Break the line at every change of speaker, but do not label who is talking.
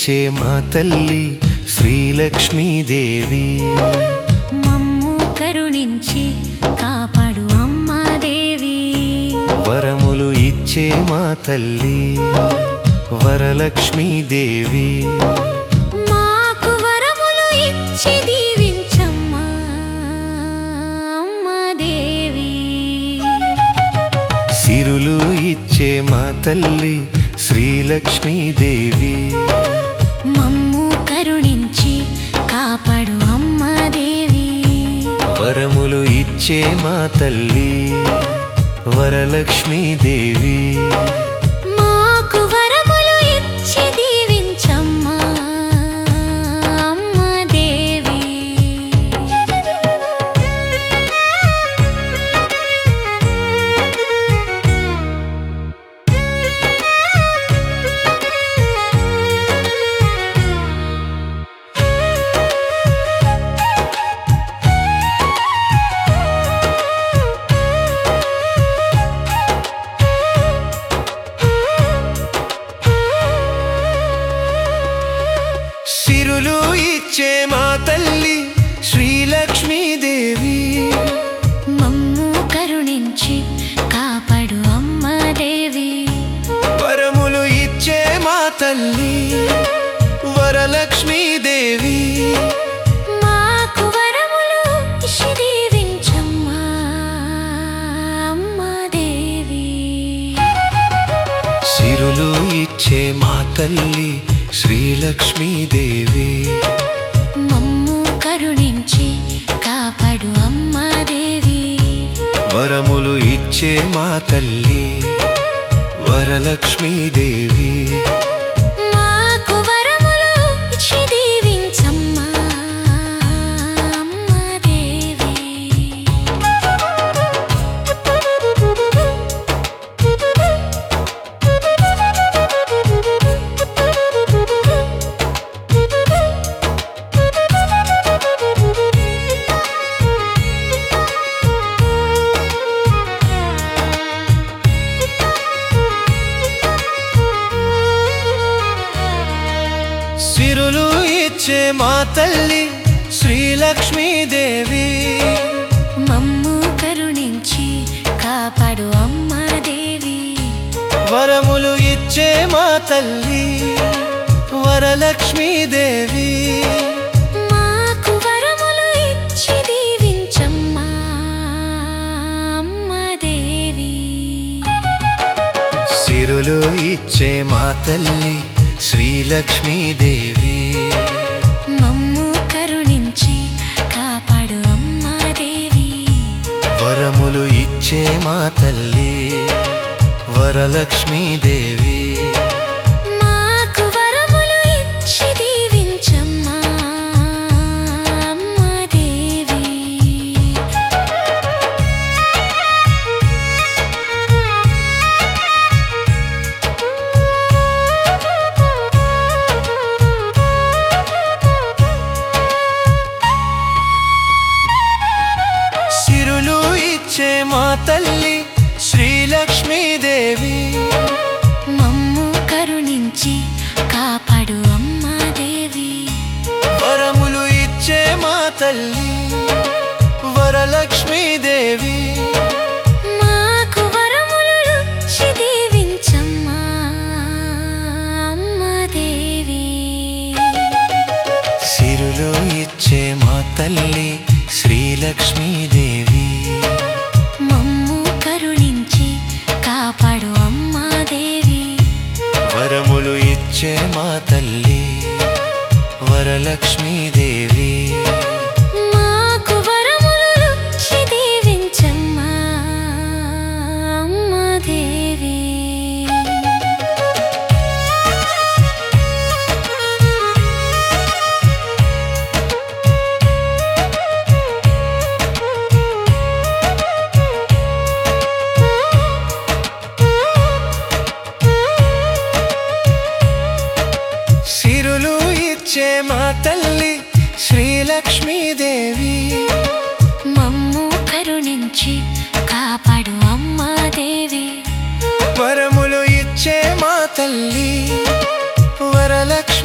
ఇచ్చే మా తల్లి శ్రీలక్ష్మీదేవి
మమ్ము కరుణించి కాపాడు అమ్మాదేవి
వరములు ఇచ్చే మా తల్లి వరలక్ష్మీదేవి
మాకు వరములు ఇచ్చి దీవించమ్మా అమ్మాదేవి
సిరులు ఇచ్చే మా తల్లి శ్రీలక్ష్మీదేవి
మమ్ము కరుణించి కాపాడు అమ్మాదేవి
వరములు ఇచ్చే మా తల్లి వరలక్ష్మీదేవి
మాకు వరములు ఇచ్చి దీవించమ్మా అమ్మాదేవి
సిరులు ఇచ్చే మా తల్లి శ్రీలక్ష్మీదేవి
మమ్ము కరుణించి కాపాడు అమ్మాదేవి
వరములు ఇచ్చే మా తల్లి వరలక్ష్మీదేవి
మాకు వరములు ఇచ్చి దీవించమ్మా అమ్మాదేవి
సిరులు ఇచ్చే మా తల్లి శ్రీలక్ష్మీదేవి
మమ్ము కరుణించి కాపాడు అమ్మాదేవి
వరములు ఇచ్చే మా తల్లి వరలక్ష్మీదేవి
మాకు వరములు ఇచ్చి దీవించమ్మా అమ్మాదేవి
సిరులు ఇచ్చే మా తల్లి శ్రీలక్ష్మీదేవి
మమ్ము కరుణించి కాపాడు అమ్మాదేవి
వరములు ఇచ్చే మా తల్లి వరలక్ష్మీదేవి
మాకు వరములు ఇచ్చి దీవించమ్మా అమ్మాదేవి
సిరులు ఇచ్చే మా తల్లి శ్రీలక్ష్మీదేవి
మమ్ము కరుణించి కాపాడు అమ్మాదేవి
వరములు ఇచ్చే మా తల్లి వరలక్ష్మీదేవి
మాకు వరములు ఇచ్చి దీవించమ్మా అమ్మాదేవి
సిరులు ఇచ్చే మా తల్లి శ్రీలక్ష్మీదేవి
మమ్ము కరుణించి కాపాడు అమ్మాదేవి
వరములు ఇచ్చే మా తల్లి వరలక్ష్మీదేవి
మాకు వరములు ఇచ్చి దీవించమ్మా అమ్మాదేవి
సిరులు ఇచ్చే మా తల్లి శ్రీలక్ష్మీదేవి
మమ్ము కరుణించి కాపాడు అమ్మాదేవి
వరములు ఇచ్చే మా తల్లి వరలక్ష్మీదేవి
మాకు వరములు ఇచ్చి దీవించమ్మా అమ్మాదేవి
సిరులు ఇచ్చే మా తల్లి శ్రీలక్ష్మీదేవి
మమ్ము కరుణించి కాపాడు అమ్మాదేవి
వరములు ఇచ్చే మా తల్లి వరలక్ష్మి